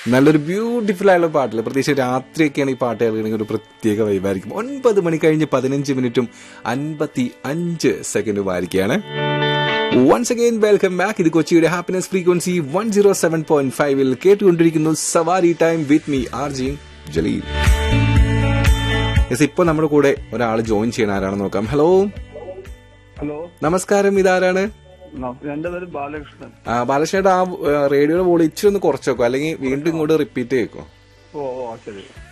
നല്ലൊരു ബ്യൂട്ടിഫുൾ ആയുള്ള പാട്ടില്ല പ്രത്യേകിച്ച് രാത്രിയൊക്കെയാണ് ഈ പാട്ട് കേൾക്കണമെങ്കിൽ ഒരു പ്രത്യേക വൈബായിരിക്കും ഒൻപത് മണി കഴിഞ്ഞ് പതിനഞ്ച് മിനിറ്റും അൻപത്തി അഞ്ച് സെക്കൻഡും ആയിരിക്കുകയാണ് വൺസ് അഗൈൻ വെൽക്കം ബാക്ക് ഇത് കൊച്ചിയുടെ happiness frequency one zero seven point ഫൈവിൽ കേട്ടുകൊണ്ടിരിക്കുന്നു സവാരി time with me R G Jaleel yes ഇപ്പൊ നമ്മുടെ കൂടെ ഒരാൾ ജോയിൻ ചെയ്യണ ആരാണെന്ന് നോക്കാം ഹലോ ഹലോ നമസ്കാരം ഇതാരാണ് ന- എന്റെ പേര് ബാലകൃഷ്ണൻ ആ, ബാലകൃഷ്ണേട്ടാ ആ റേഡിയോയുടെ വോളി ഇച്ചിരി ഒന്ന് കുറച്ച് വെക്കോ അല്ലെങ്കിൽ വീണ്ടും ഇങ്ങോട്ട് റിപ്പീറ്റ് ചെയ്യോ ഓ ഓ ശരി